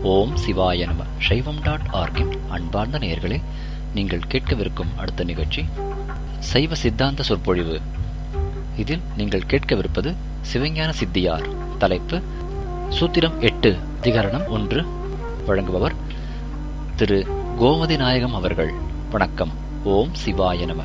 ஓம் சிவாய நம சைவம் டாட் ஆர்கின் அன்பார்ந்த நேயர்களே நீங்கள் கேட்கவிருக்கும் அடுத்த நிகழ்ச்சி சைவ சித்தாந்த சொற்பொழிவு இதில் நீங்கள் கேட்கவிருப்பது சிவஞான சித்தியார் தலைப்பு சூத்திரம் எட்டு அதிகரணம் ஒன்று வழங்குபவர் திரு கோமதி நாயகம் அவர்கள் வணக்கம் ஓம் சிவாய நம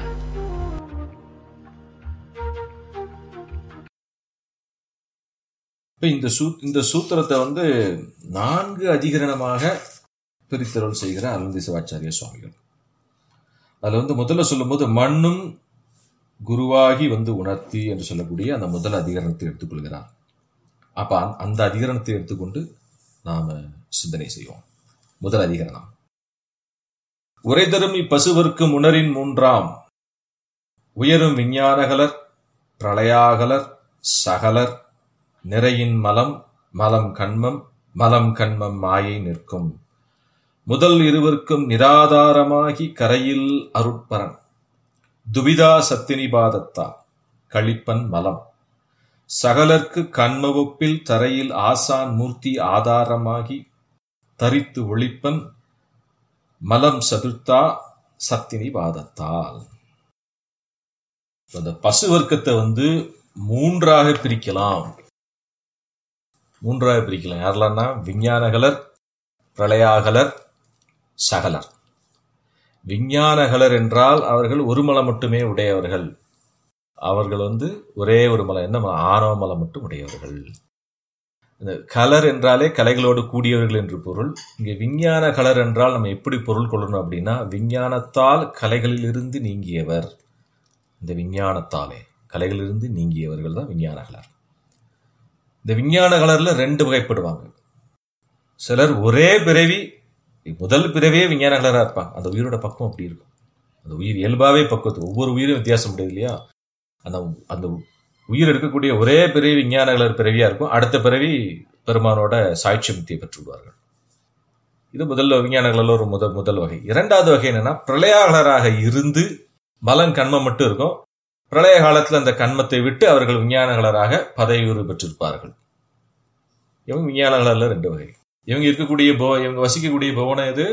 இப்ப இந்த சூ இந்த சூத்திரத்தை வந்து நான்கு அதிகரணமாக பிரித்தருள் செய்கிற அருந்தி சிவாச்சாரிய சுவாமிகள் அதுல வந்து முதல்ல சொல்லும்போது மண்ணும் குருவாகி வந்து உணர்த்தி என்று சொல்லக்கூடிய அந்த முதல் அதிகரணத்தை எடுத்துக்கொள்கிறார் அப்ப அந்த- அந்த அதிகரணத்தை எடுத்துக்கொண்டு நாம சிந்தனை செய்வோம் முதல் அதிகரணம் உரை தரும் இப்பசுவிற்கு உணரின் மூன்றாம் உயரும் விஞ்ஞானகலர் பிரளயாகலர் சகலர் நிறையின் மலம் மலம் கண்மம் மலம் கண்மம் மாயை நிற்கும் முதல் இருவருக்கும் நிராதாரமாகி கரையில் அருட்பரன் துவிதா சத்தினிபாதத்தா கழிப்பன் மலம் சகலர்க்கு கண்மவொப்பில் தரையில் ஆசான் மூர்த்தி ஆதாரமாகி தரித்து ஒளிப்பன் மலம் சதுர்த்தா சத்தினி பாதத்தால் அந்த பசு வர்க்கத்தை வந்து மூன்றாக பிரிக்கலாம் மூன்றாக பிரிக்கலாம் யாரெல்லாம்னா விஞ்ஞானகலர் பிரளயாகலர் சகலர் விஞ்ஞானகலர் என்றால் அவர்கள் ஒரு மலம் மட்டுமே உடையவர்கள் அவர்கள் வந்து ஒரே ஒரு மலம் என்ன மலம்? ஆணவ மலம் மட்டும் உடையவர்கள் இந்த கலர் என்றாலே கலைகளோடு கூடியவர்கள் என்று பொருள் இங்கே விஞ்ஞான கலர் என்றால் நம்ம எப்படி பொருள் கொள்ளணும் அப்படின்னா விஞ்ஞானத்தால் கலைகளிலிருந்து நீங்கியவர் இந்த விஞ்ஞானத்தாலே கலைகளிலிருந்து நீங்கியவர்கள் தான் விஞ்ஞான கலர் இந்த விஞ்ஞான கலர்ல ரெண்டு வகைப்படுவாங்க சிலர் ஒரே பிறவி முதல் பிறவியே விஞ்ஞான கலரா இருப்பாங்க அந்த உயிரோட பக்குவம் அப்படி இருக்கும் அந்த உயிர் இயல்பாவே பக்குவத்து ஒவ்வொரு உயிரும் வித்தியாசம் முடியாது இல்லையா அந்த அந்த உயிர் இருக்கக்கூடிய ஒரே பிறவி விஞ்ஞான கலர் பிறவியா இருக்கும் அடுத்த பிறவி பெருமானோட சாட்சி முக்தியை பெற்று விடுவார்கள் இது முதல்ல விஞ்ஞான கலர்ல ஒரு முதல் முதல் வகை இரண்டாவது வகை என்னன்னா பிரளயாகலராக இருந்து மலம் கண்மம் மட்டும் இருக்கும் பிரளய காலத்துல அந்த கண்மத்தை விட்டு அவர்கள் விஞ்ஞானகலராக பதவி உயர்வு பெற்றிருப்பார்கள் இவங்க விஞ்ஞானகலர்ல ரெண்டு வகை இவங்க இருக்கக்கூடிய போ இவங்க வசிக்கக்கூடிய புவனம் எது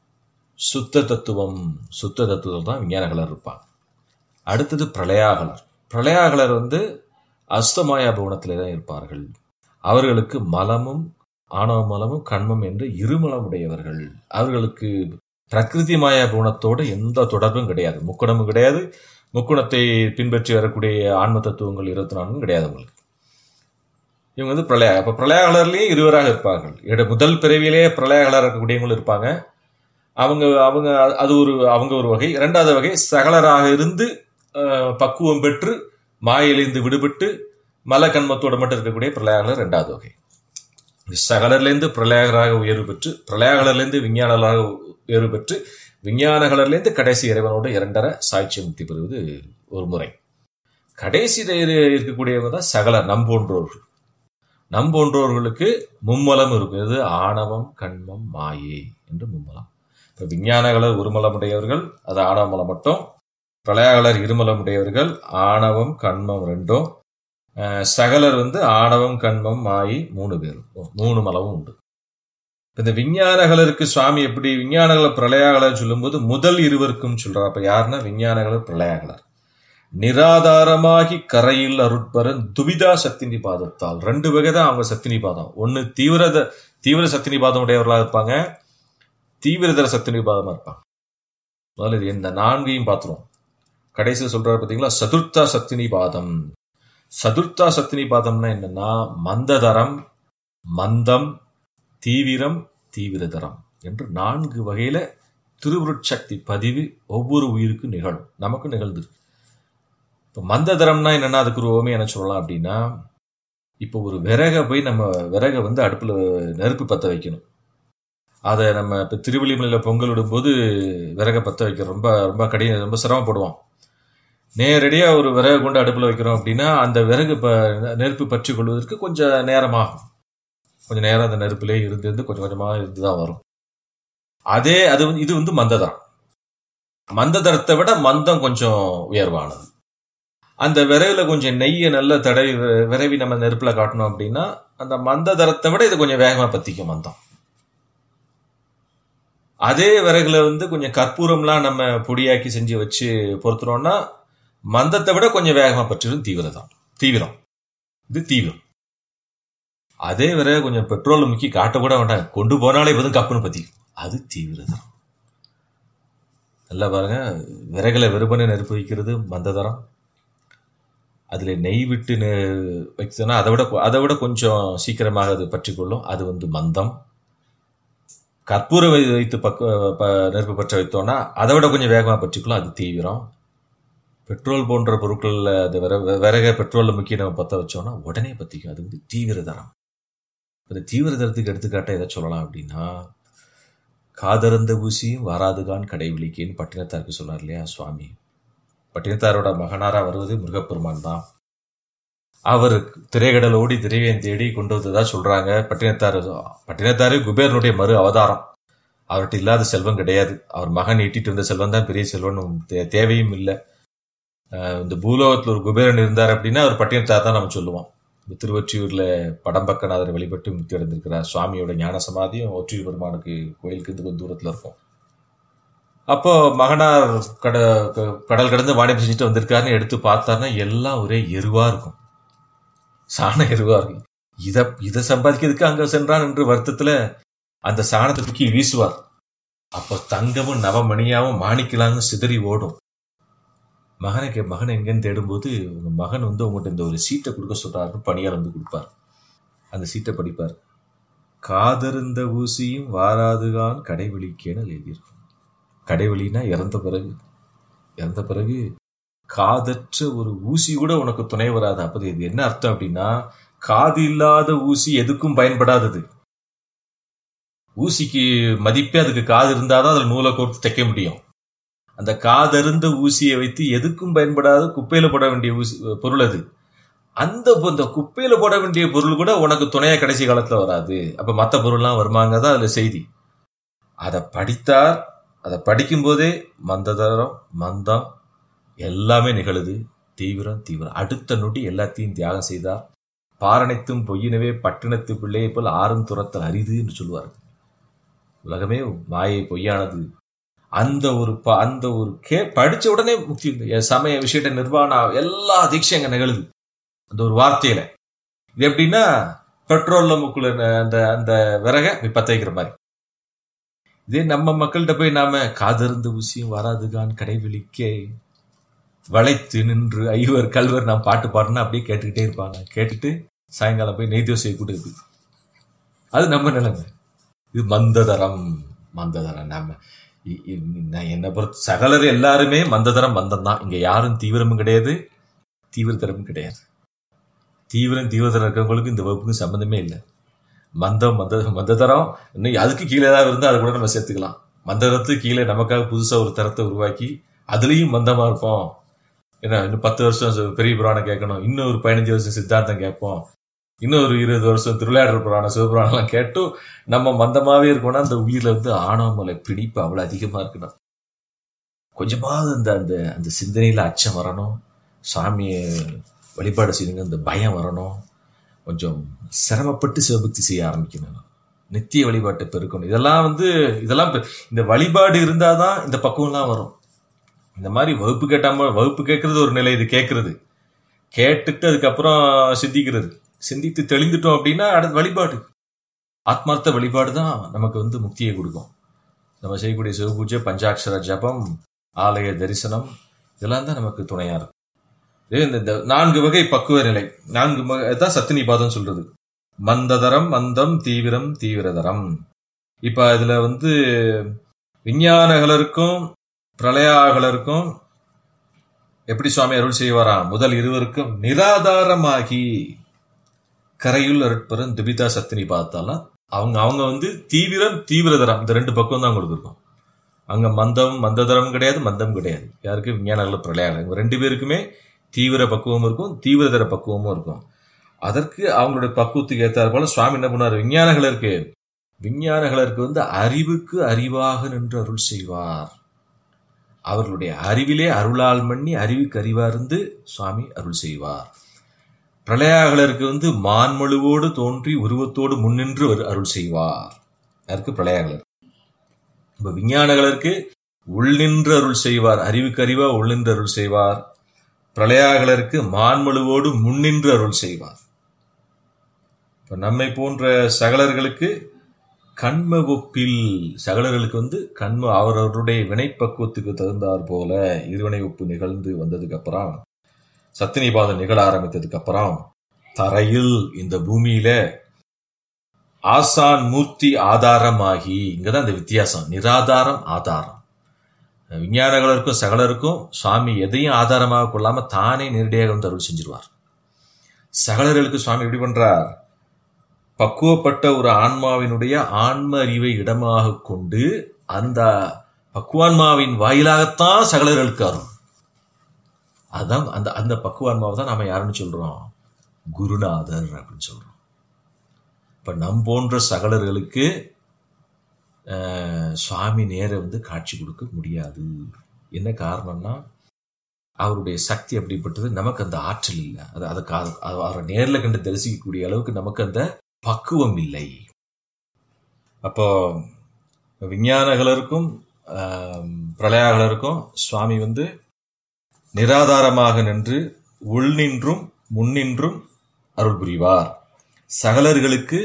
சுத்த தத்துவம் சுத்த தத்துவம் தான் விஞ்ஞானகலர் இருப்பாங்க அடுத்தது பிரளயாகலர் பிரளயாகலர் வந்து அஸ்தமாயா புவனத்திலே தான் இருப்பார்கள் அவர்களுக்கு மலமும் ஆணவ மலமும் கண்மம் என்று இருமலம் உடையவர்கள் அவர்களுக்கு பிரகிருதி மாயா குணத்தோடு எந்த தொடர்பும் கிடையாது முக்குணமும் கிடையாது முக்குணத்தை பின்பற்றி வரக்கூடிய ஆன்ம தத்துவங்கள் இருபத்தி நான்கும் கிடையாது அவங்களுக்கு இவங்க வந்து பிரளயா அப்ப பிரளயாகலர்லயும் இருவராக இருப்பார்கள் இட முதல் பிறவியிலேயே பிரளயாகலர் இருக்கக்கூடியவங்களும் இருப்பாங்க அவங்க அவங்க அது ஒரு அவங்க ஒரு வகை இரண்டாவது வகை சகலராக இருந்து அஹ், பக்குவம் பெற்று மாயிலிருந்து விடுபட்டு மலக்கண்மத்தோட மட்டும் இருக்கக்கூடிய பிரளயாகலர் இரண்டாவது வகை சகலர்லேருந்து பிரளயாகராக உயர்வு பெற்று பிரளயாகலர்லேருந்து விஞ்ஞானராக உயர்வு பெற்று விஞ்ஞானகலர்லேருந்து கடைசி இறைவனோட இரண்டரை சாட்சி முக்தி பெறுவது ஒரு முறை கடைசி இரு- இருக்கக்கூடியவங்க தான் சகலர் நம் போன்றோர்கள் நம் போன்றோர்களுக்கு மும்மலம் இருக்கும் இது ஆணவம் கண்மம் மாயை என்று மும்மலம் இப்போ விஞ்ஞானகலர் ஒருமலம் உடையவர்கள் அது ஆணவமலம் மட்டும் பிரளயாகலர் இருமலம் உடையவர்கள் ஆணவம் கண்மம் ரெண்டும் அஹ், சகலர் வந்து ஆணவம் கண்மம் மாயை மூணு பேரும் மூணு மலமும் உண்டு இப்ப இந்த விஞ்ஞானகலருக்கு சுவாமி எப்படி விஞ்ஞானகலர் பிரளயாகலர் சொல்லும்போது முதல் இருவருக்கும் சொல்றார் அப்ப யாருன்னா விஞ்ஞானகலர் பிரளயாகலர் நிராதாரமாகி கரையில் அருட்பரன் துவிதா சத்தினி பாதத்தால் ரெண்டு வகை தான் அவங்க சத்தினி பாதம் ஒன்னு தீவிரத தீவிர சத்தினி பாதம் உடையவர்களாக இருப்பாங்க தீவிரதர சத்தினி பாதமா இருப்பாங்க முதல்ல இது இந்த நான்கையும் பார்த்துருவோம் கடைசியில் சொல்றாரு பாத்தீங்களா சதுர்த்தா சத்தினி பாதம் சதுர்த்தா சத்தினி பாதம்னா என்னன்னா மந்ததரம் மந்தம் தீவிரம் தீவிரதரம் என்று நான்கு வகையில திருவுருட்சக்தி பதிவு ஒவ்வொரு உயிருக்கும் நிகழும் நமக்கு நிகழ்ந்து இப்போ மந்ததரம்னா என்னன்னா அதுக்கு ஒரு ஓமே என்ன சொல்லலாம் அப்படின்னா இப்போ ஒரு விறகை போய் நம்ம விறகை வந்து அடுப்புல நெருப்பு பத்த வைக்கணும் அதை நம்ம இப்போ திருவள்ளிமலையில் பொங்கல் விடும்போது விறகை பற்ற வைக்க ரொம்ப ரொம்ப கடின ரொம்ப சிரமப்படுவோம் நேரடியாக ஒரு விறகு கொண்டு அடுப்பில் வைக்கிறோம் அப்படின்னா அந்த விறகு இப்போ நெருப்பு பற்றி கொள்வதற்கு கொஞ்சம் நேரமாகும் கொஞ்சம் நேரம் அந்த நெருப்பிலே இருந்து இருந்து கொஞ்சம் கொஞ்சமாக இருந்து தான் வரும் அதே அது வந்து இது வந்து மந்ததரம் மந்ததரத்தை விட மந்தம் கொஞ்சம் உயர்வானது அந்த விறகுல கொஞ்சம் நெய்யை நல்லா தடவி விரவி நம்ம நெருப்புல காட்டணும் அப்படின்னா அந்த மந்த தரத்தை விட இது கொஞ்சம் வேகமா பத்திக்கும் மந்தம் அதே விறகுல வந்து கொஞ்சம் கற்பூரம்லாம் நம்ம பொடியாக்கி செஞ்சு வச்சு பொறுத்துறோம்னா மந்தத்தை விட கொஞ்சம் வேகமா பற்றிடும் தீவிரம் தீவிரம் இது தீவிரம் அதே விறகு கொஞ்சம் பெட்ரோல் முக்கி காட்ட கூட வேண்டாம் கொண்டு போனாலே இப்போதும் கப்புன்னு பத்தி அது தீவிரதரம் நல்லா பாருங்க விறகுல வெறுமனே நெருப்பு வைக்கிறது மந்ததரம் அதுல நெய் விட்டு நெ- வைச்சோன்னா அதை விட அதை விட கொஞ்சம் சீக்கிரமாக அது பற்றிக்கொள்ளும் அது வந்து மந்தம் கற்பூரம் வை- வைத்து பக்க ப- நெருப்பு பற்ற வைத்தோம்னா அதை விட கொஞ்சம் வேகமாக பற்றிக்கொள்ளும் அது தீவிரம் பெட்ரோல் போன்ற பொருட்களில் அது விற விறக பெட்ரோலில் முக்கிய நம்ம பற்ற வச்சோம்னா உடனே பற்றிக்கும் அது வந்து தீவிர தரம் இந்த தீவிர தரத்துக்கு எடுத்துக்காட்ட எதை சொல்லலாம் அப்படின்னா காதறந்த ஊசியும் வாராதுகான் கடைவிழிக்கேன்னு பட்டினத்தாருக்கு சொன்னார் இல்லையா சுவாமி பட்டினத்தாரோட மகனாரா வருவது முருகப்பெருமான் தான் அவர் திரைகடல் ஓடி திரைவியன் தேடி கொண்டு வந்ததா சொல்றாங்க பட்டினத்தார் பட்டினத்தாரு குபேரனுடைய மறு அவதாரம் அவர்கிட்ட இல்லாத செல்வம் கிடையாது அவர் மகன் ஈட்டிட்டு இருந்த செல்வம் தான் பெரிய செல்வம் தேவையும் இல்லை அஹ் இந்த பூலோகத்தில் ஒரு குபேரன் இருந்தார் அப்படின்னா அவர் பட்டினத்தார் தான் நம்ம சொல்லுவோம் இந்த திருவொற்றியூர்ல படம்பக்கநாதரை வழிபட்டு முக்தி அடைந்திருக்கிறார் சுவாமியோட ஞான சமாதியும் ஒற்றியூர் பெருமானுக்கு கோயிலுக்கு இந்த கொஞ்சம் தூரத்துல இருக்கும் அப்போ மகனார் கட க- கடல் கடந்து வாணிபம் செஞ்சுட்டு வந்திருக்காருன்னு எடுத்து பார்த்தாருன்னா எல்லாம் ஒரே எருவா இருக்கும் சாண எருவா இருக்கும் இத இதை சம்பாதிக்கிறதுக்கு அங்க சென்றான் என்று வருத்தத்துல அந்த சாணத்தை தூக்கி வீசுவார் அப்போ தங்கமும் நவமணியாவும் மாணிக்கலாம்னு சிதறி ஓடும் மகனுக்கு மகன் எங்கன்னு தேடும்போது உங்க மகன் வந்து உங்கள்கிட்ட இந்த ஒரு சீட்டை கொடுக்க சொல்றாருன்னு பணியார் வந்து கொடுப்பார் அந்த சீட்டை படிப்பார் காதருந்த ஊசியும் வாராதுகான் கடைவெளிக்கேன்னு எழுதியிருக்கும் கடைவெளினா இறந்த பிறகு இறந்த பிறகு காதற்ற ஒரு ஊசி கூட உனக்கு துணை வராது அப்ப இது என்ன அர்த்தம் அப்படின்னா காது இல்லாத ஊசி எதுக்கும் பயன்படாதது ஊசிக்கு மதிப்பே அதுக்கு காது இருந்தாதான் அதுல நூலை கோர்த்து தைக்க முடியும் அந்த காதருந்த ஊசியை வைத்து எதுக்கும் பயன்படாத குப்பையில போட வேண்டிய ஊசி பொருள் அது அந்த பொ- அந்த குப்பையில போட வேண்டிய பொருள் கூட உனக்கு துணையா கடைசி காலத்துல வராது அப்ப மத்த பொருள்லாம் வருமாங்க தான் அதுல செய்தி அதை படித்தார் அதை படிக்கும் போதே மந்ததரம் மந்தம் எல்லாமே நிகழுது தீவிரம் தீவிரம் அடுத்த நொடி எல்லாத்தையும் தியாகம் செய்தார் பாரணைத்தும் பொய்யினவே பட்டினத்து பிள்ளையை போல் ஆறும் துரத்தல் அரிது என்று சொல்லுவார் உலகமே மாயை பொய்யானது அந்த ஒரு ப- அந்த ஒரு கே படிச்ச உடனே முக்தி என் சமய விஷயத்த நிர்வாணம் எல்லா தீட்சையும் அங்க நிகழுது அந்த ஒரு வார்த்தையில இது எப்படின்னா பெட்ரோல்ல முக்குள்ள அந்த அந்த விறக இப்படி பத்த வைக்கிற மாதிரி இதே நம்ம மக்கள்கிட்ட போய் நாம காதிருந்து ஊசியும் வராதுகான் கடைவிழிக்கே வளைத்து நின்று ஐவர் கல்வர் நாம் பாட்டு பாடுனா அப்படியே கேட்டுக்கிட்டே இருப்பாங்க கேட்டுட்டு சாயங்காலம் போய் நெய் தோசையை கொடுக்குது அது நம்ம நிலைமை இது மந்ததரம் மந்ததரம் நாம இ- இ- நான் என்னை பொறுத்த சகலர் எல்லாருமே மந்ததரம் மந்தம் தான் இங்க யாரும் தீவிரமும் கிடையாது தீவிரதரமும் கிடையாது தீவிரம் தீவிரதரம் இருக்கிறவங்களுக்கு இந்த வகுப்புக்கும் சம்மந்தமே இல்லை மந்தம் மந்த மந்ததரம் இன்னும் அதுக்கு கீழே ஏதாவது இருந்தால் அதை கூட நம்ம சேர்த்துக்கலாம் மந்ததரத்துக்கு கீழே நமக்காக புதுசா ஒரு தரத்தை உருவாக்கி அதுலயும் மந்தமா இருப்போம் ஏன்னா இன்னும் பத்து வருஷம் சு- பெரிய புராணம் கேட்கணும் இன்னும் ஒரு பதினஞ்சு வருஷம் சித்தாந்தம் கேட்போம் இன்னும் ஒரு இருபது வருஷம் திருவிளையாடல் புராணம் சிவபுராணம்லாம் கேட்டும் நம்ம மந்தமாவே இருக்கோம்னா அந்த உயிர்ல வந்து ஆணவமலை பிடிப்பு அவ்வளவு அதிகமா இருக்கணும் கொஞ்சமாவது அந்த அந்த அந்த சிந்தனையில அச்சம் வரணும் சாமியை வழிபாடு செய்யுங்க அந்த பயம் வரணும் கொஞ்சம் சிரமப்பட்டு சிவபக்தி செய்ய ஆரம்பிக்கணும் நித்திய வழிபாட்டை பெருக்கணும் இதெல்லாம் வந்து இதெல்லாம் பெ- இந்த வழிபாடு இருந்தாதான் இந்த பக்குவம்லாம் வரும் இந்த மாதிரி வகுப்பு கேட்டாம வகுப்பு கேட்கறது ஒரு நிலை இது கேட்கறது கேட்டுட்டு அதுக்கப்புறம் சிந்திக்கிறது சிந்தித்து தெளிந்துட்டோம் அப்படின்னா அடுத்த வழிபாடு ஆத்மார்த்த வழிபாடு தான் நமக்கு வந்து முக்தியை கொடுக்கும் நம்ம செய்யக்கூடிய சிவபூஜை பஞ்சாட்சர ஜபம் ஆலய தரிசனம் இதெல்லாம் தான் நமக்கு துணையா இருக்கும் இதே இந்த இந்த நான்கு வகை பக்குவ நிலை நான்கு வகை தான் சத்தினிபாதம் சொல்றது மந்ததரம் மந்தம் தீவிரம் தீவிரதரம் இப்ப இதுல வந்து விஞ்ஞானகலருக்கும் பிரளயாகலருக்கும் எப்படி சுவாமி அருள் செய்வாராம் முதல் இருவருக்கும் நிராதாரமாகி கரையுள் அருட்பரன் துபிதா சத்தினி பார்த்தாலாம் அவங்க அவங்க வந்து தீவிரம் தீவிரதரம் இந்த ரெண்டு பக்கம் தான் கொடுத்துருக்கோம் அங்க மந்தம் மந்ததரம் கிடையாது மந்தம் கிடையாது யாருக்கு விஞ்ஞானங்கள் பிரளயம் இவங்க ரெண்டு பேருக்குமே தீவிர பக்குவமும் இருக்கும் தீவிரதர பக்குவமும் இருக்கும் அதற்கு அவங்களுடைய பக்குவத்துக்கு ஏற்றார் போல சுவாமி என்ன பண்ணார் விஞ்ஞானகளருக்கு விஞ்ஞானகளருக்கு வந்து அறிவுக்கு அறிவாக நின்று அருள் செய்வார் அவர்களுடைய அறிவிலே அருளால் மண்ணி அறிவுக்கு அறிவார்ந்து சுவாமி அருள் செய்வார் பிரளயாகலருக்கு வந்து மான்மழுவோடு தோன்றி உருவத்தோடு முன்னின்று அவர் அருள் செய்வார் யாருக்கு பிரளயாகலர் இப்ப விஞ்ஞானங்களுக்கு உள்நின்று அருள் செய்வார் அறிவுக்கறிவா உள்நின்று அருள் செய்வார் பிரளயாகலருக்கு மான்மழுவோடு முன்னின்று அருள் செய்வார் இப்ப நம்மை போன்ற சகலர்களுக்கு கண்ம ஒப்பில் சகலர்களுக்கு வந்து கண்ம அவரவருடைய வினைப்பக்குவத்துக்கு தகுந்தாற் போல இருவினை ஒப்பு நிகழ்ந்து வந்ததுக்கு அப்புறம் சத்தினிபாதம் நிகழ ஆரம்பித்ததுக்கு அப்புறம் தரையில் இந்த பூமியில ஆசான் மூர்த்தி ஆதாரமாகி இங்கதான் இந்த வித்தியாசம் நிராதாரம் ஆதாரம் விஞ்ஞானங்களுக்கும் சகலருக்கும் சுவாமி எதையும் ஆதாரமாக கொள்ளாம தானே நேரடியாக வந்து அருள் செஞ்சிருவார் சகலர்களுக்கு சுவாமி எப்படி பண்றார் பக்குவப்பட்ட ஒரு ஆன்மாவினுடைய ஆன்ம அறிவை இடமாக கொண்டு அந்த பக்குவான்மாவின் வாயிலாகத்தான் சகலர்களுக்கு அருள் அதுதான் அந்த அந்த பக்குவான்மாவை தான் நாம யாருன்னு சொல்றோம் குருநாதர் அப்படின்னு சொல்றோம் இப்ப நம் போன்ற சகலர்களுக்கு அஹ், சுவாமி நேர வந்து காட்சி கொடுக்க முடியாது என்ன காரணம்னா அவருடைய சக்தி அப்படிப்பட்டது நமக்கு அந்த ஆற்றல் இல்லை அது அதுக்கு அது- அது அவரை நேரில் கண்டு தரிசிக்கக்கூடிய அளவுக்கு நமக்கு அந்த பக்குவம் இல்லை அப்போ விஞ்ஞானகலருக்கும் ஆம், பிரளயாகலருக்கும் சுவாமி வந்து நிராதாரமாக நின்று உள்நின்றும் முன்னின்றும் அருள் புரிவார் சகலர்களுக்கு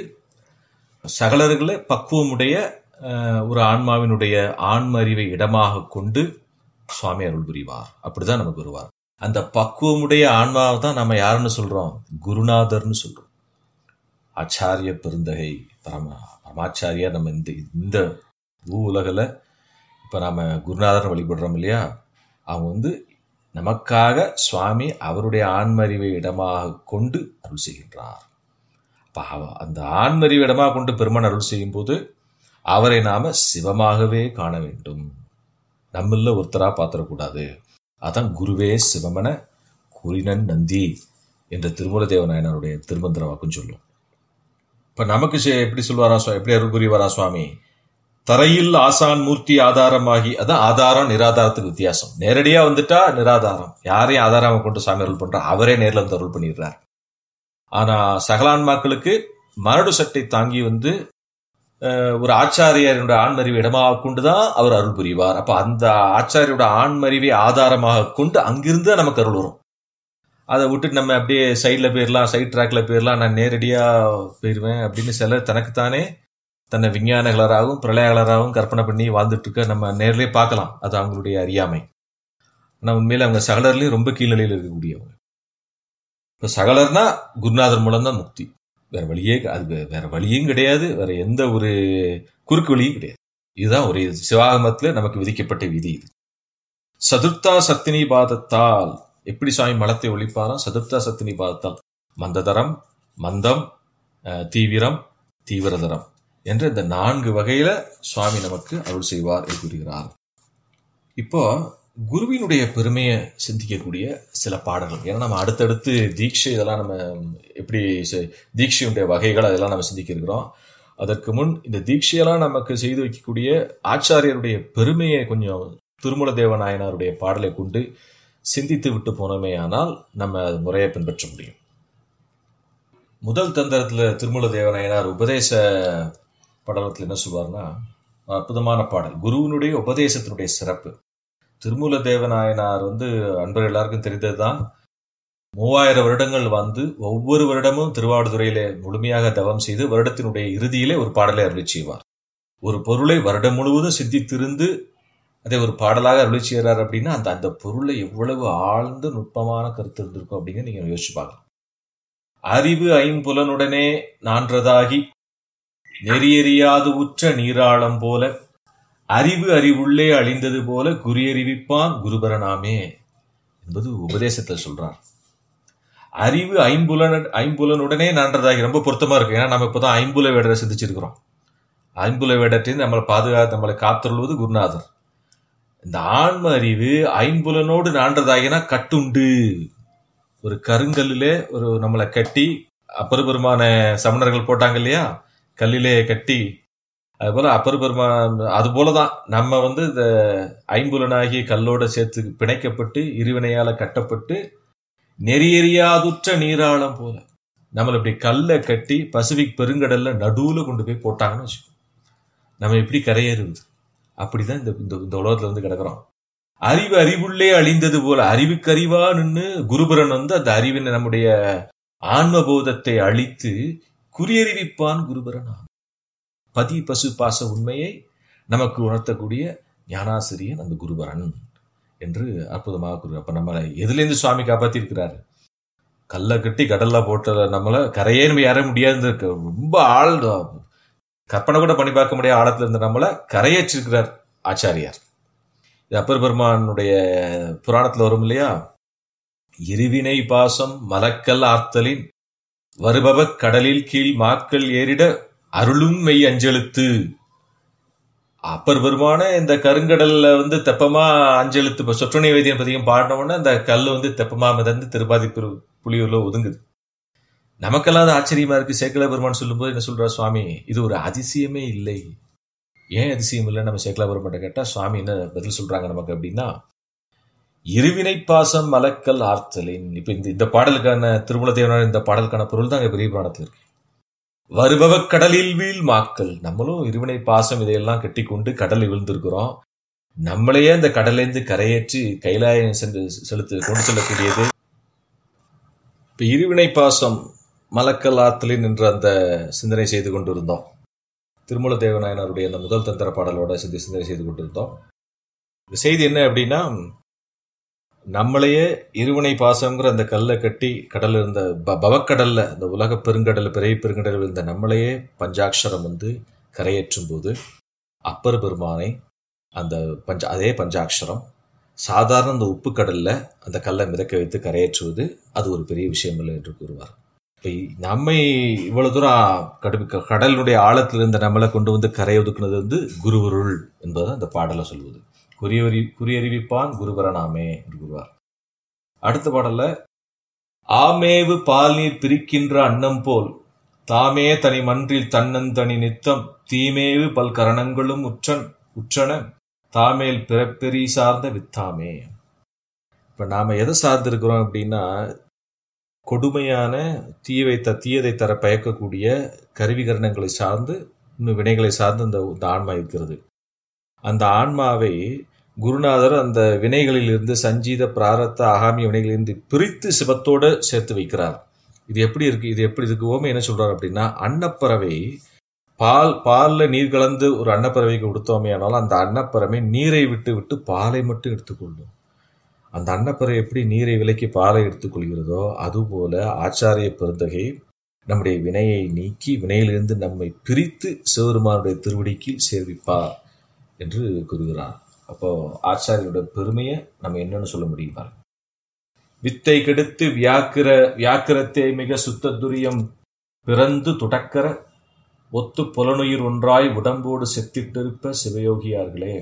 சகலர்களை பக்குவமுடைய அஹ், ஒரு ஆன்மாவினுடைய ஆன்ம அறிவை இடமாக கொண்டு சுவாமி அருள் புரிவார் அப்படிதான் நமக்கு வருவார் அந்த பக்குவமுடைய ஆன்மாவை தான் நம்ம யாருன்னு சொல்றோம் குருநாதர்னு சொல்றோம் ஆச்சாரிய பெருந்தகை பரம பரமாச்சாரியா நம்ம இந்த இந்த பூ உலகில் இப்போ நாம குருநாதர் வழிபடுறோம் இல்லையா அவங்க வந்து நமக்காக சுவாமி அவருடைய ஆன்மறிவை இடமாக கொண்டு அருள் செய்கின்றார் அப்ப அவ- அந்த ஆன்மறிவை இடமாக கொண்டு பெருமான் அருள் செய்யும் போது அவரை நாம சிவமாகவே காண வேண்டும் நம்மள ஒருத்தரா பாத்திரக்கூடாது அதான் குருவே சிவமன குறினன் நந்தி என்ற திருமூல தேவநாயனருடைய திருமந்திர வாக்குன்னு சொல்லும் இப்ப நமக்கு சே- எப்படி சொல்வாரா சுவா- எப்படி அருள் புரிவாரா சுவாமி தரையில் ஆசான் மூர்த்தி ஆதாரமாகி அதான் ஆதாரம் நிராதாரத்துக்கு வித்தியாசம் நேரடியா வந்துட்டா நிராதாரம் யாரையும் ஆதாரமா கொண்டு சாமி அருள் பண்றா அவரே நேர்ல வந்து அருள் பண்ணிடுறார் ஆனா சகலான்மாக்களுக்கு மரடு சட்டை தாங்கி வந்து அஹ், ஒரு ஆச்சாரியருடைய ஆண்மறிவை இடமாக கொண்டுதான் அவர் அருள் புரிவார் அப்ப அந்த ஆச்சாரியோட ஆண்மறிவை ஆதாரமாக கொண்டு அங்கிருந்து தான் நமக்கு அருள் வரும் அதை விட்டுட்டு நம்ம அப்படியே சைடில் போயிடலாம் சைட் ட்ராக்ல போயிடலாம் நான் நேரடியாக போயிடுவேன் அப்படின்னு சிலர் தனக்குத்தானே தன்னை விஞ்ஞானகலராகவும் பிரளயகலராகவும் கற்பனை பண்ணி வாழ்ந்துட்டு இருக்க நம்ம நேர்லயே பார்க்கலாம் அது அவங்களுடைய அறியாமை ஆனால் உண்மையில அவங்க சகலர்லயும் ரொம்ப கீழ்நிலையில் இருக்கக்கூடியவங்க இப்போ சகலர்னா குருநாதர் மூலம் தான் முக்தி வேற வழியே க- அது வே- வேற வழியும் கிடையாது வேற எந்த ஒரு குறுக்கு வழியும் கிடையாது இதுதான் ஒரு இது. சிவாகமத்துல நமக்கு விதிக்கப்பட்ட விதி இது சதுர்த்தா சத்தினி பாதத்தால் எப்படி சுவாமி மலத்தை ஒழிப்பாராம் சதுர்த்தா சத்தினி பாதத்தால் மந்ததரம் மந்தம் அஹ், தீவிரம் தீவிரதரம் என்ற இந்த நான்கு வகையில சுவாமி நமக்கு அருள் செய்வார் என்று கூறுகிறார் இப்போ குருவினுடைய பெருமையை சிந்திக்கக்கூடிய சில பாடல்கள் ஏன்னா நம்ம அடுத்தடுத்து தீட்சை இதெல்லாம் நம்ம எப்படி செ- தீட்சையுடைய வகைகள் அதெல்லாம் நம்ம சிந்திக்க இருக்கிறோம் அதற்கு முன் இந்த தீட்சையெல்லாம் நமக்கு செய்து வைக்கக்கூடிய ஆச்சாரியருடைய பெருமையை கொஞ்சம் திருமல தேவநாயனாருடைய பாடலை கொண்டு சிந்தித்து விட்டு போனோமேயானால் நம்ம அது முறையை பின்பற்ற முடியும் முதல் தந்திரத்துல திருமல தேவநாயனார் உபதேச படலத்தில் என்ன சொல்வார்னா அற்புதமான பாடல் குருவினுடைய உபதேசத்தினுடைய சிறப்பு திருமூல தேவநாயனார் வந்து அன்பர் எல்லாருக்கும் தெரிந்ததுதான் மூவாயிரம் வருடங்கள் வந்து ஒவ்வொரு வருடமும் திருவாவடுதுறையில முழுமையாக தவம் செய்து வருடத்தினுடைய இறுதியிலே ஒரு பாடலை அருளி செய்வார் ஒரு பொருளை வருடம் முழுவதும் சிந்தித்திருந்து அதை ஒரு பாடலாக அருளி செய்கிறார் அப்படின்னா அந்த அந்த பொருளை எவ்வளவு ஆழ்ந்த நுட்பமான கருத்து இருந்திருக்கும் அப்படிங்க நீங்க யோசிச்சு பார்க்கலாம் அறிவு ஐம்புலனுடனே நான்றதாகி நெறியறியாது உற்ற நீராழம் போல அறிவு அறிவுள்ளே அழிந்தது போல குறியறிவிப்பான் குருபரனாமே என்பது உபதேசத்தில் சொல்றார் அறிவு ஐம்புலன் ஐம்புலனுடனே நான்றதாகி ரொம்ப பொருத்தமா இருக்கு ஏன்னா நம்ம இப்பதான் ஐம்புல வேடரை சிந்திச்சிருக்கிறோம் ஐம்புல வேடத்திலிருந்து நம்மளை பாதுகாத்து நம்மளை காத்துள்வது குருநாதர் இந்த ஆன்ம அறிவு ஐம்புலனோடு நான்றதாகினா கட்டுண்டு ஒரு கருங்கல்லிலே ஒரு நம்மளை கட்டி அப்பெருமான சமணர்கள் போட்டாங்க இல்லையா கல்லிலே கட்டி அது போல அப்பெருமா அது போலதான் நம்ம வந்து இந்த ஐம்புலனாகிய கல்லோட சேர்த்து பிணைக்கப்பட்டு இருவினையால கட்டப்பட்டு நெறியறியாதுற்ற நீராழம் போல நம்மளை இப்படி கல்லை கட்டி பசிபிக் பெருங்கடல்ல நடுவுல கொண்டு போய் போட்டாங்கன்னு வச்சுக்கோ நம்ம எப்படி கரையேறுவது அப்படிதான் இந்த இந்த இந்த உலகத்துல வந்து கிடக்குறோம் அறிவு அறிவுள்ளே அழிந்தது போல அறிவுக்கறிவா நின்று குருபரன் வந்து அந்த அறிவினை நம்முடைய ஆன்மபோதத்தை அழித்து குறியறிவிப்பான் குருபரனா பதி பசு பாச உண்மையை நமக்கு உணர்த்தக்கூடிய ஞானாசிரியன் அந்த குருபரன் என்று அற்புதமாக கூறு அப்ப நம்மளை எதுலேருந்து சுவாமி காப்பாத்தி இருக்கிறாரு கல்லை கட்டி கடல்ல போட்ட நம்மள கரையே நம்ம ஏற முடியாது ரொம்ப ஆள் கற்பனை கூட பண்ணி பார்க்க முடியாத ஆழத்துல இருந்த நம்மள கரையேற்றிருக்கிறார் ஆச்சாரியார் இது அப்பர் பெருமானுடைய புராணத்துல வரும் இல்லையா இருவினை பாசம் மலக்கல் ஆர்த்தலின் வருபவ கடலில் கீழ் மாக்கள் ஏறிட அருளும் மெய் அஞ்செழுத்து அப்பர் பெருமான இந்த கருங்கடல்ல வந்து தெப்பமா அஞ்செழுத்து இப்ப சொற்றணை வைத்தியம் பதிகம் பாடினோம்னா அந்த கல் வந்து தெப்பமா மிதந்து திருப்பாதி புரு- புலியூர்ல ஒதுங்குது நமக்கெல்லாம் அது ஆச்சரியமா இருக்கு சேக்கல பெருமான் சொல்லும்போது என்ன சொல்றா சுவாமி இது ஒரு அதிசயமே இல்லை ஏன் அதிசயம் இல்லை நம்ம சேக்கலா பெருமாட்ட கேட்டா சுவாமி என்ன பதில் சொல்றாங்க நமக்கு அப்படின்னா இருவினை பாசம் மலக்கல் ஆர்த்தலின் இப்ப இந்த இந்த பாடலுக்கான திருமல தேவனார் இந்த பாடலுக்கான பொருள் தான் அங்க பெரிய புராணத்துல இருக்கு வருபவ கடலில் வீழ் மாக்கள் நம்மளும் இருவினை பாசம் இதையெல்லாம் கட்டி கொண்டு கடலில் விழுந்திருக்கிறோம் நம்மளையே அந்த கடலேந்து கரையேற்றி கைலாயம் சென்று செலுத்து கொண்டு செல்லக்கூடியது இப்ப இருவினை பாசம் மலக்கல் ஆத்தலின் என்ற அந்த சிந்தனை செய்து கொண்டிருந்தோம் திருமூல தேவநாயனருடைய அந்த முதல் தந்திர பாடலோட சிந்தி சிந்தனை செய்து கொண்டிருந்தோம் இந்த செய்தி என்ன அப்படின்னா நம்மளையே இருவினை பாசங்கிற அந்த கல்லை கட்டி கடல்ல இருந்த ப- பவக்கடல்ல அந்த உலக பெருங்கடல் பிறவி பெருங்கடல் இருந்த நம்மளையே பஞ்சாட்சரம் வந்து கரையேற்றும் போது அப்பர் பெருமானை அந்த பஞ்ச அதே பஞ்சாட்சரம் சாதாரண அந்த உப்பு கடல்ல அந்த கல்லை மிதக்க வைத்து கரையேற்றுவது அது ஒரு பெரிய விஷயம் இல்லை என்று கூறுவார் இப்ப இ- நம்மை இவ்வளவு தூரம் கடுமை கடலுடைய ஆழத்தில் இருந்த நம்மளை கொண்டு வந்து கரை ஒதுக்குனது வந்து குருவருள் என்பது அந்த பாடலை சொல்வது குறியறி குறியறிவிப்பான் குருவரனாமே என்று கூறுவார் அடுத்த பாடல்ல ஆமேவு பால் நீர் பிரிக்கின்ற அன்னம் போல் தாமே தனி மன்றில் தன்னந்தனி நித்தம் தீமேவு பல் கரணங்களும் உற்றன் உற்றன தாமேல் பிறப்பெரி சார்ந்த வித்தாமே இப்ப நாம எதை சார்ந்திருக்கிறோம் அப்படின்னா கொடுமையான தீவை த தீயதை தர பயக்கக்கூடிய கருவிகரணங்களை சார்ந்து இன்னும் வினைகளை சார்ந்து அந்த இந்த ஆன்மா இருக்கிறது அந்த ஆன்மாவை குருநாதர் அந்த வினைகளில் இருந்து சஞ்சீத பிராரத்த ஆகாமிய வினைகளிலிருந்து பிரித்து சிவத்தோட சேர்த்து வைக்கிறார் இது எப்படி இருக்கு இது எப்படி இருக்கு ஓமை என்ன சொல்றாரு அப்படின்னா அன்னப்பறவை பால் பால்ல நீர் கலந்து ஒரு அன்னப்பறவைக்கு கொடுத்தோமே ஆனாலும் அந்த அன்னப்பறவை நீரை விட்டு விட்டு பாலை மட்டும் எடுத்துக்கொள்ளும் அந்த அன்னப்பறவை எப்படி நீரை விலக்கி பாலை எடுத்துக்கொள்கிறதோ அதுபோல ஆச்சாரிய பெருந்தகை நம்முடைய வினையை நீக்கி வினையிலிருந்து நம்மை பிரித்து சிவருமானுடைய திருவடிக்கு சேர்விப்பார் என்று கூறுகிறார் அப்போ ஆச்சாரியோட பெருமையை நம்ம என்னன்னு சொல்ல முடியும் பாருங்க. வித்தை கெடுத்து வியாக்கிர வியாக்கிரத்தை மிக சுத்த துரியம் பிறந்து துடக்கர ஒத்து புலனுயிர் ஒன்றாய் உடம்போடு செத்திட்டிருப்ப சிவயோகியார்களே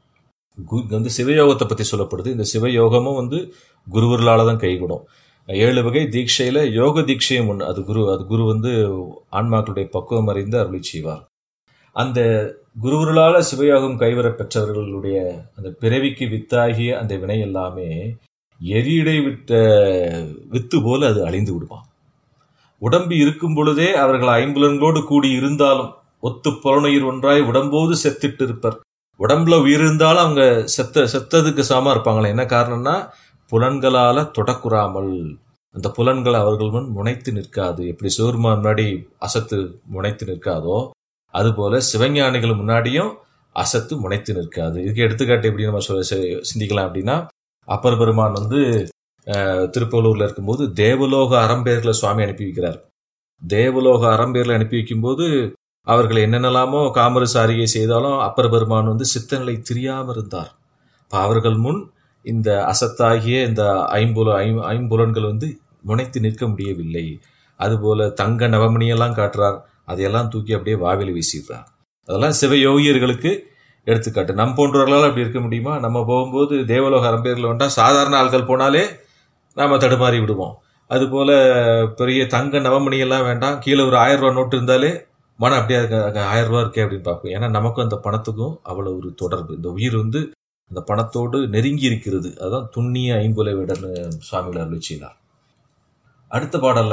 கு- இங்க வந்து சிவயோகத்தை பத்தி சொல்லப்படுது இந்த சிவயோகமும் வந்து குருவர்களால தான் கைகூடும் ஏழு வகை தீட்சையில யோக தீட்சையும் ஒன்று அது குரு அது குரு வந்து ஆன்மாக்களுடைய பக்குவம் அறிந்து அருளி செய்வார் அந்த குருவர்களால சிவயோகம் கைவர பெற்றவர்களுடைய அந்த பிறவிக்கு வித்தாகிய அந்த வினை எல்லாமே எரியடை விட்ட வித்து போல அது அழிந்து விடுமா உடம்பு இருக்கும் பொழுதே அவர்கள் ஐம்புலன்களோடு கூடி இருந்தாலும் ஒத்து புலனுயிர் ஒன்றாய் உடம்போடு செத்திட்டு இருப்பர் உடம்புல உயிர் இருந்தாலும் அவங்க செத்த செத்ததுக்கு சமமா இருப்பாங்களே என்ன காரணம்னா புலன்களால தொடக்குறாமல் அந்த புலன்கள் அவர்கள் முன் முனைத்து நிற்காது எப்படி சிவருமா முன்னாடி அசத்து முனைத்து நிற்காதோ அதுபோல சிவஞானிகள் முன்னாடியும் அசத்து முனைத்து நிற்காது இதுக்கு எடுத்துக்காட்டு எப்படி நம்ம சொல்ல சி- சிந்திக்கலாம் அப்படின்னா அப்பர் பெருமான் வந்து அஹ், திருப்பலூர்ல இருக்கும்போது தேவலோக அறம்பேர்களை சுவாமி அனுப்பி வைக்கிறார் தேவலோக அறம்பேர்களை அனுப்பி வைக்கும்போது அவர்கள் என்னென்னலாமோ காமரசாரியை செய்தாலும் அப்பர் பெருமான் வந்து சித்தநிலை தெரியாம இருந்தார் அப்ப அவர்கள் முன் இந்த அசத்தாகிய இந்த ஐம்புல ஐம் ஐம்புலன்கள் வந்து முனைத்து நிற்க முடியவில்லை அதுபோல தங்க நவமணியெல்லாம் காட்டுறார் அதையெல்லாம் தூக்கி அப்படியே வாவில வீசிடுறார் அதெல்லாம் சிவயோகியர்களுக்கு எடுத்துக்காட்டு நம் போன்றவர்களால் அப்படி இருக்க முடியுமா நம்ம போகும்போது தேவலோக அரம்பேரில் வந்தா சாதாரண ஆட்கள் போனாலே நாம தடுமாறி விடுவோம் அதுபோல பெரிய தங்க நவமணி எல்லாம் வேண்டாம் கீழே ஒரு ஆயிரம் ரூபாய் நோட்டு இருந்தாலே மனம் அப்படியே இருக்கு, அங்க ஆயிரம் ரூபாய் இருக்கே அப்படின்னு பார்ப்போம் ஏன்னா நமக்கும் அந்த பணத்துக்கும் அவ்வளவு ஒரு தொடர்பு இந்த உயிர் வந்து அந்த பணத்தோடு நெருங்கி இருக்கிறது அதான் துண்ணிய ஐம்புலை விடன்னு சுவாமிகள் அருளி செய்தார் அடுத்த பாடல்ல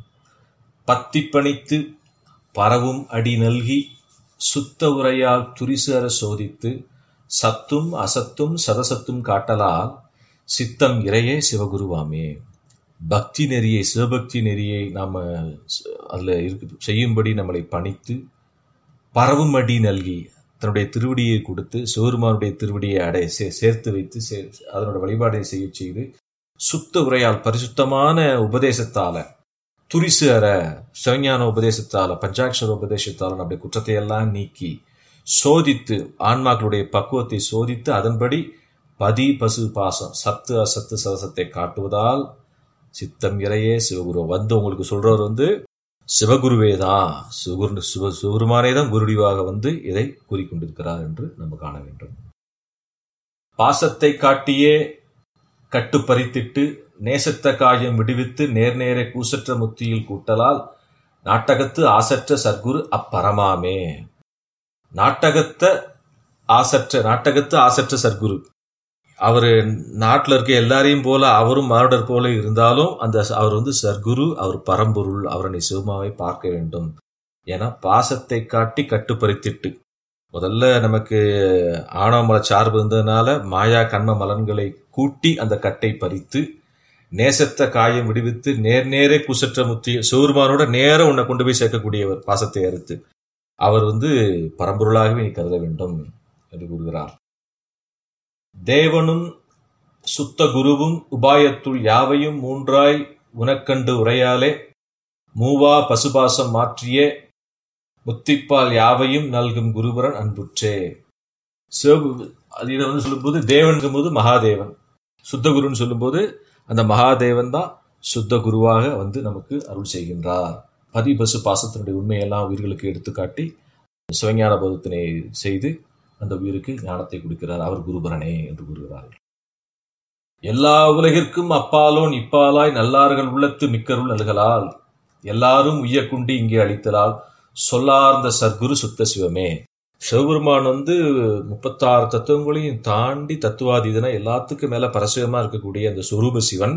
பத்தி பணித்து பரவும் அடி நல்கி சுத்த உரையால் துரிசு அற சோதித்து சத்தும் அசத்தும் சதசத்தும் காட்டலால் சித்தம் இறையே சிவகுருவாமே பக்தி நெறியை சிவபக்தி நெறியை நாம் அதில் இருக்கு செய்யும்படி நம்மளை பணித்து பரவுமடி நல்கி தன்னுடைய திருவடியை கொடுத்து சிவருமானுடைய திருவடியை அடை சே சேர்த்து வைத்து சே அதனோட வழிபாடை செய்ய செய்து சுத்த உரையால் பரிசுத்தமான உபதேசத்தால துரிசு அற சிவஞான உபதேசத்தால பஞ்சாட்சர உபதேசத்தால நம்முடைய குற்றத்தை எல்லாம் நீக்கி சோதித்து ஆன்மாக்களுடைய பக்குவத்தை சோதித்து அதன்படி பதி பசு பாசம் சத்து அசத்து சதசத்தை காட்டுவதால் சித்தம் இறையே சிவகுரு வந்து உங்களுக்கு சொல்றவர் வந்து சிவகுருவே தான் சிவகுரு சிவ சிவபெருமானே தான் குருடிவாக வந்து இதை கூறிக்கொண்டிருக்கிறார் என்று நம்ம காண வேண்டும் பாசத்தை காட்டியே கட்டுப்பறித்திட்டு நேசத்த காயம் விடுவித்து நேர்நேர கூசற்ற முத்தியில் கூட்டலால் நாட்டகத்து ஆசற்ற சர்க்குரு அப்பரமாமே நாட்டகத்த ஆசற்ற நாட்டகத்து ஆசற்ற சர்க்குரு அவர் நாட்டில் இருக்க எல்லாரையும் போல அவரும் மானுடர் போல இருந்தாலும் அந்த அவர் வந்து சர்க்குரு அவர் பரம்பொருள் அவரை சிவமாவை பார்க்க வேண்டும் ஏன்னா பாசத்தை காட்டி கட்டுப்பறித்திட்டு முதல்ல நமக்கு ஆணவமல சார்பு இருந்ததுனால மாயா கண்ம மலன்களை கூட்டி அந்த கட்டை பறித்து நேசத்த காயம் விடுவித்து நேர் நேரே குசற்ற முத்தி சிவருமானோட நேரம் உன்னை கொண்டு போய் சேர்க்கக்கூடியவர் பாசத்தை அறுத்து அவர் வந்து பரம்பொருளாகவே நீ கருத வேண்டும் என்று கூறுகிறார் தேவனும் சுத்த குருவும் உபாயத்துள் யாவையும் மூன்றாய் உனக்கண்டு உரையாலே மூவா பசுபாசம் மாற்றிய முத்திப்பால் யாவையும் நல்கும் குருபரன் அன்புற்றே சிவகு அது இதை வந்து சொல்லும்போது தேவன் போது மகாதேவன் சுத்த குருன்னு சொல்லும்போது அந்த மகாதேவன் தான் சுத்த குருவாக வந்து நமக்கு அருள் செய்கின்றார் பதி பசு பாசத்தினுடைய உண்மையெல்லாம் உயிர்களுக்கு எடுத்துக்காட்டி சிவஞான போதத்தினை செய்து அந்த உயிருக்கு ஞானத்தை கொடுக்கிறார் அவர் குருபரனே என்று கூறுகிறார் எல்லா உலகிற்கும் அப்பாலோன் இப்பாலாய் நல்லார்கள் உள்ளத்து மிக்கருள் நல்கலால் எல்லாரும் உய்யக்குண்டி இங்கே அளித்தலால் சொல்லார்ந்த சர்க்குரு சுத்த சிவமே சிவபெருமான் வந்து முப்பத்தாறு தத்துவங்களையும் தாண்டி தத்துவாதீதனா எல்லாத்துக்கும் மேல பரசுவமா இருக்கக்கூடிய அந்த சொரூப சிவன்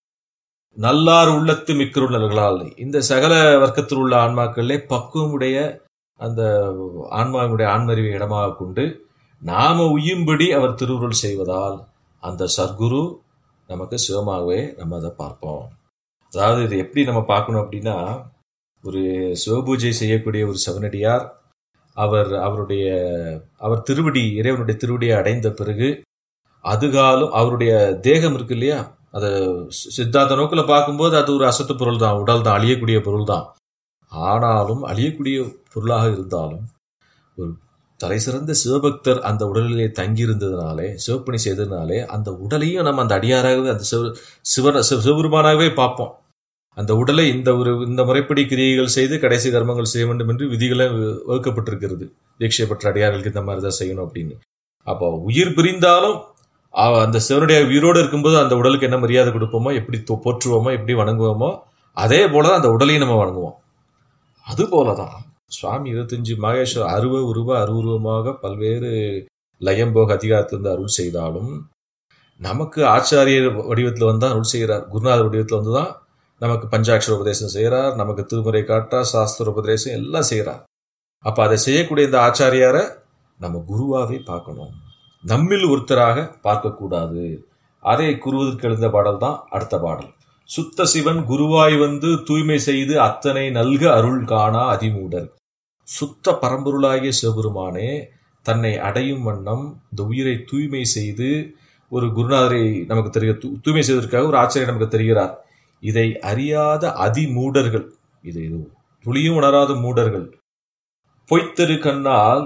நல்லார் உள்ளத்து மிக்கருள் நல்கலால் இந்த சகல வர்க்கத்தில் உள்ள ஆன்மாக்களிலே பக்குவமுடைய அந்த ஆன்மாவினுடைய ஆன்மறிவை இடமாக கொண்டு நாம உயும்படி அவர் திருவுருள் செய்வதால் அந்த சர்க்குரு நமக்கு சிவமாகவே நம்ம அதை பார்ப்போம் அதாவது இது எப்படி நம்ம பார்க்கணும் அப்படின்னா ஒரு சிவபூஜை செய்யக்கூடிய ஒரு சிவனடியார் அவர் அவருடைய அவர் திருவடி இறைவனுடைய திருவடியை அடைந்த பிறகு அதுகாலம் அவருடைய தேகம் இருக்கு இல்லையா அதை சித்தாந்த நோக்கில் பார்க்கும்போது அது ஒரு அசத்து பொருள் தான் உடல் தான் அழியக்கூடிய பொருள் தான் ஆனாலும் அழியக்கூடிய பொருளாக இருந்தாலும் ஒரு தலை சிறந்த சிவபக்தர் அந்த உடலிலே தங்கியிருந்ததுனாலே சிவப்பணி செய்ததுனாலே அந்த உடலையும் நம்ம அந்த அடியாராகவே அந்த சிவ சிவன சிவபெருமானாகவே பார்ப்போம் அந்த உடலை இந்த ஒரு இந்த முறைப்படி கிரியைகள் செய்து கடைசி கர்மங்கள் செய்ய வேண்டும் என்று விதிகளை வகுக்கப்பட்டிருக்கிறது தீட்சை பெற்ற அடியார்களுக்கு இந்த மாதிரி தான் செய்யணும் அப்படின்னு அப்போ உயிர் பிரிந்தாலும் அந்த சிவனுடைய உயிரோடு இருக்கும்போது அந்த உடலுக்கு என்ன மரியாதை கொடுப்போமோ எப்படி போற்றுவோமோ எப்படி வணங்குவோமோ அதே போலதான் அந்த உடலையும் நம்ம வணங்குவோம் அது போலதான் சுவாமி இருபத்தஞ்சு மகேஸ்வர் அருவ உருவ அருவுருவமாக பல்வேறு லயம்போக அதிகாரத்திலிருந்து அருள் செய்தாலும் நமக்கு ஆச்சாரியர் வடிவத்தில் வந்து அருள் செய்கிறார் குருநாதர் வடிவத்தில் வந்து தான் நமக்கு பஞ்சாட்சர உபதேசம் செய்கிறார் நமக்கு திருமுறை காட்டா சாஸ்திர உபதேசம் எல்லாம் செய்கிறார் அப்போ அதை செய்யக்கூடிய இந்த ஆச்சாரியாரை நம்ம குருவாவே பார்க்கணும் நம்மில் ஒருத்தராக பார்க்கக்கூடாது அதை குருவதற்கு எழுந்த பாடல் தான் அடுத்த பாடல் சுத்த சிவன் குருவாய் வந்து தூய்மை செய்து அத்தனை நல்க அருள் காணா அதிமூடர் சுத்த பரம்பொருளாகிய சிவபெருமானே தன்னை அடையும் வண்ணம் இந்த உயிரை தூய்மை செய்து ஒரு குருநாதரை நமக்கு தெரிய தூய்மை செய்வதற்காக ஒரு ஆச்சரியம் நமக்கு தெரிகிறார் இதை அறியாத அதிமூடர்கள் இது இது துளியும் உணராத மூடர்கள் பொய்த்தரு கண்ணால்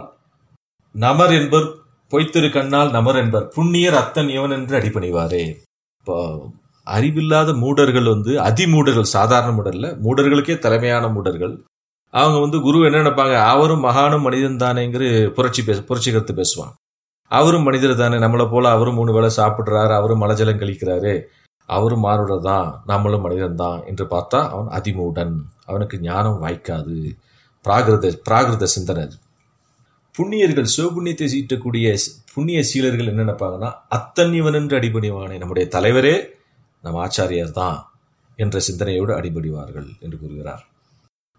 நமர் என்பர் பொய்த்திரு கண்ணால் நமர் என்பர் புண்ணியர் அத்தன் இவன் என்று அடிபணிவாரே இப்போ அறிவில்லாத மூடர்கள் வந்து அதிமூடர்கள் சாதாரண மூடர்ல மூடர்களுக்கே தலைமையான மூடர்கள் அவங்க வந்து குரு என்ன நினைப்பாங்க அவரும் மகானும் மனிதன் தானேங்கிற புரட்சி பேச புரட்சி கருத்து பேசுவான் அவரும் மனிதர் தானே நம்மளை போல அவரும் மூணு வேளை சாப்பிடுறாரு அவரும் மலஜலம் கழிக்கிறாரு அவரும் மானுடர் தான் நம்மளும் மனிதன் தான் என்று பார்த்தா அவன் அதிமூடன் அவனுக்கு ஞானம் வாய்க்காது பிராகிருத பிராகிருத சிந்தனை புண்ணியர்கள் சிவபுண்ணியத்தை சீட்டக்கூடிய புண்ணிய சீலர்கள் என்ன நினைப்பாங்கன்னா அத்தன் இவன் என்று அடிபணிவானே நம்முடைய தலைவரே நம் ஆச்சாரியர் தான் என்ற சிந்தனையோடு அடிபடிவார்கள் என்று கூறுகிறார்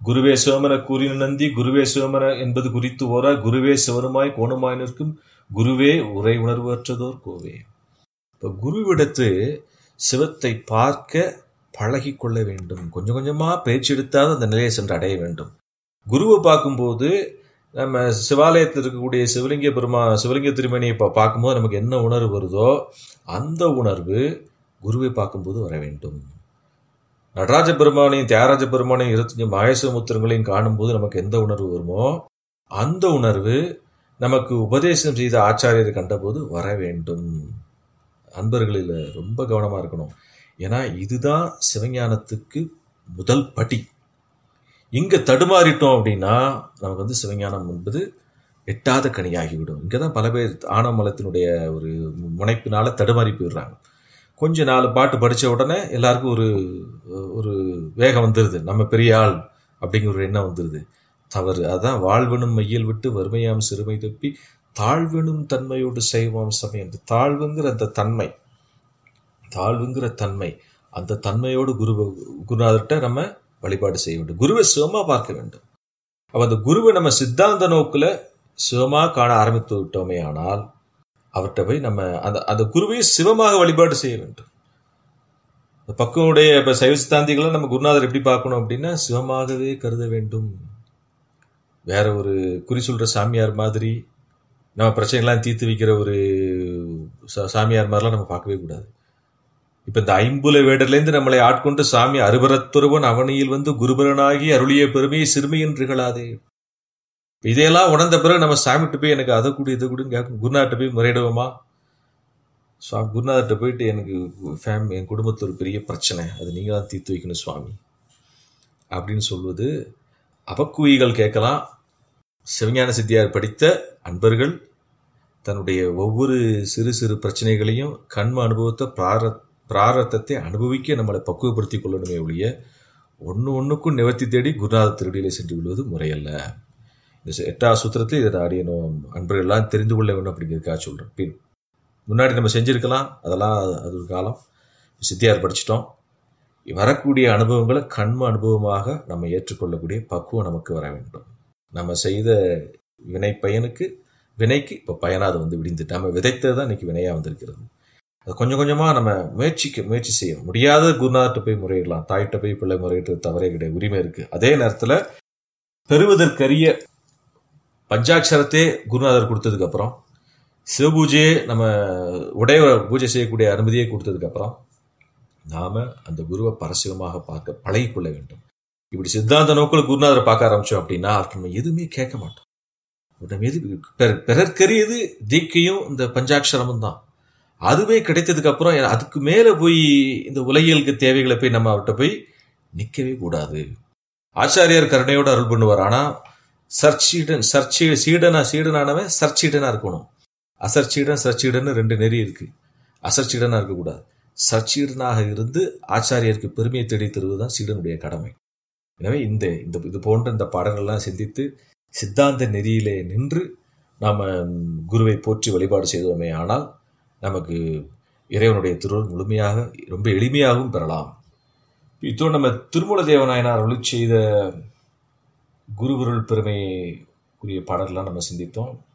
குருவே சிவமன கூறின நந்தி குருவே சிவமன என்பது குறித்து ஓராய் குருவே சிவனுமாய் கோணுமாய் நிற்கும் குருவே உரை உணர்வற்றதோர் கோவே இப்போ குருவிடத்து சிவத்தை பார்க்க பழகி கொள்ள வேண்டும் கொஞ்சம் கொஞ்சமா பேச்சு எடுத்தாவது அந்த நிலையை சென்று அடைய வேண்டும் குருவை பார்க்கும்போது நம்ம சிவாலயத்தில் இருக்கக்கூடிய சிவலிங்க பெருமா சிவலிங்க திருமணியை இப்போ பார்க்கும்போது நமக்கு என்ன உணர்வு வருதோ அந்த உணர்வு குருவை பார்க்கும்போது வர வேண்டும் நடராஜ பெருமானையும் தியாகராஜ பெருமானையும் இருபத்தஞ்சு மகேஸ்வரமுத்திரங்களையும் காணும்போது நமக்கு எந்த உணர்வு வருமோ அந்த உணர்வு நமக்கு உபதேசம் செய்த ஆச்சாரியரை கண்டபோது வர வேண்டும் அன்பர்களில் ரொம்ப கவனமாக இருக்கணும் ஏன்னா இதுதான் சிவஞானத்துக்கு முதல் படி இங்கே தடுமாறிட்டோம் அப்படின்னா நமக்கு வந்து சிவஞானம் என்பது எட்டாத கனியாகிவிடும் இங்கே தான் பல பேர் ஆனமலத்தினுடைய ஒரு முனைப்பினால தடுமாறி போயிடுறாங்க கொஞ்ச நாலு பாட்டு படித்த உடனே எல்லாருக்கும் ஒரு ஒரு வேகம் வந்துடுது நம்ம பெரிய ஆள் அப்படிங்கிற ஒரு எண்ணம் வந்துடுது தவறு அதான் வாழ்வெனும் மையல் விட்டு வறுமையாம் சிறுமை தப்பி தாழ்வெனும் தன்மையோடு செய்வோம் சமயம் அந்த தாழ்வுங்கிற அந்த தன்மை தாழ்வுங்கிற தன்மை அந்த தன்மையோடு குரு குருநாதர்கிட்ட நம்ம வழிபாடு செய்ய வேண்டும் குருவை சிவமா பார்க்க வேண்டும் அப்ப அந்த குருவை நம்ம சித்தாந்த நோக்குல சிவமா காண ஆரம்பித்து விட்டோமே ஆனால் அவர்கிட்ட போய் நம்ம அந்த அந்த குருவை சிவமாக வழிபாடு செய்ய வேண்டும் இந்த பக்குவனுடைய இப்ப சைவ சித்தாந்திகளை நம்ம குருநாதர் எப்படி பார்க்கணும் அப்படின்னா சிவமாகவே கருத வேண்டும் வேற ஒரு குறி சொல்ற சாமியார் மாதிரி நம்ம பிரச்சனைகள்லாம் தீர்த்து வைக்கிற ஒரு சா- சாமியார் மாதிரிலாம் நம்ம பார்க்கவே கூடாது இப்ப இந்த ஐம்புல வேடர்லேருந்து நம்மளை ஆட்கொண்டு சாமி அருபரத்துறவன் அவனியில் வந்து குருபரனாகி அருளிய பெருமையை சிறுமை என்று இகழாதே இதையெல்லாம் உணர்ந்த பிறகு நம்ம சாமிகிட்ட போய் எனக்கு அதை கூட இதை கூட கேட்கும் குருநாட்ட போய் முறையிடுவோமா சுவாமி குருநாதர்கிட்ட போயிட்டு எனக்கு ஃபேம் என் குடும்பத்தில் ஒரு பெரிய பிரச்சனை அது நீங்க தான் தீர்த்து வைக்கணும் சுவாமி அப்படின்னு சொல்வது அபக்குவிகள் கேட்கலாம் சிவஞான சித்தியார் படித்த அன்பர்கள் தன்னுடைய ஒவ்வொரு சிறு சிறு பிரச்சனைகளையும் கண்ம அனுபவத்தை பிரார பிராரத்தத்தை அனுபவிக்க நம்மளை பக்குவப்படுத்திக் கொள்ளணுமே ஒழிய ஒன்று ஒன்றுக்கும் நிவர்த்தி தேடி குருநாத திருடியிலே சென்று விடுவது முறையல்ல இந்த ச- எட்டாவது சூத்திரத்தில் இதை அறியணும் அன்பர்கள் எல்லாம் தெரிந்து கொள்ள வேண்டும் அப்படிங்கிறதுக்காக சொல்கிறேன் பின் முன்னாடி நம்ம செஞ்சிருக்கலாம் அதெல்லாம் அது ஒரு காலம் சித்தியார் படிச்சிட்டோம் வரக்கூடிய அனுபவங்களை கண்ம அனுபவமாக நம்ம ஏற்றுக்கொள்ளக்கூடிய பக்குவம் நமக்கு வர வேண்டும் நம்ம செய்த வினை பயனுக்கு வினைக்கு இப்போ பயனாக அது வந்து விடிந்துட்டு நம்ம விதைத்தது தான் இன்னைக்கு வினையாக வந்திருக்கிறது அது கொஞ்சம் கொஞ்சமாக நம்ம முயற்சிக்க முயற்சி செய்ய முடியாத குருநாதர்கிட்ட போய் முறையிடலாம் தாயிட்ட போய் பிள்ளை முறையிட்டு தவறே கிடையாது உரிமை இருக்கு அதே நேரத்தில் பெறுவதற்கரிய பஞ்சாட்சரத்தே குருநாதர் கொடுத்ததுக்கு அப்புறம் சிவபூஜையே நம்ம உடைய பூஜை செய்யக்கூடிய அனுமதியை கொடுத்ததுக்கு அப்புறம் நாம அந்த குருவை பரசிவமாக பார்க்க பழகிக்கொள்ள வேண்டும் இப்படி சித்தாந்த நோக்கில் குருநாதரை பார்க்க ஆரம்பிச்சோம் அப்படின்னா அவர்கிட்ட நம்ம எதுவுமே கேட்க மாட்டோம் நம்ம எது பிற- பிறர்க்கரியது தீக்கையும் இந்த பஞ்சாட்சரமும் தான் அதுவே கிடைத்ததுக்கு அப்புறம் அதுக்கு மேல போய் இந்த உலகியலுக்கு தேவைகளை போய் நம்ம அவர்கிட்ட போய் நிக்கவே கூடாது ஆச்சாரியார் கருணையோட அருள் பண்ணுவார் ஆனா சர்ச்சீடன் சர்ச்சி சீடனா சீடனானவன் சர்ச்சீடனா இருக்கணும் அசர்ச்சீடன் சர்ச்சீடன் ரெண்டு நெறி இருக்கு அசர்ச்சீடனா இருக்கக்கூடாது சர்ச்சீடனாக இருந்து ஆச்சாரியருக்கு பெருமையை தேடி தருவதுதான் சீடனுடைய கடமை எனவே இந்த இந்த இது போன்ற இந்த பாடல்கள்லாம் சிந்தித்து சித்தாந்த நெறியிலே நின்று நாம் குருவை போற்றி வழிபாடு செய்தோமே ஆனால் நமக்கு இறைவனுடைய திருவருள் முழுமையாக ரொம்ப எளிமையாகவும் பெறலாம் இத்தோடு நம்ம திருமூல தேவநாயனார் அருளி செய்த குருவிருள் பெருமைக்குரிய பாடல்கள்லாம் நம்ம சிந்தித்தோம்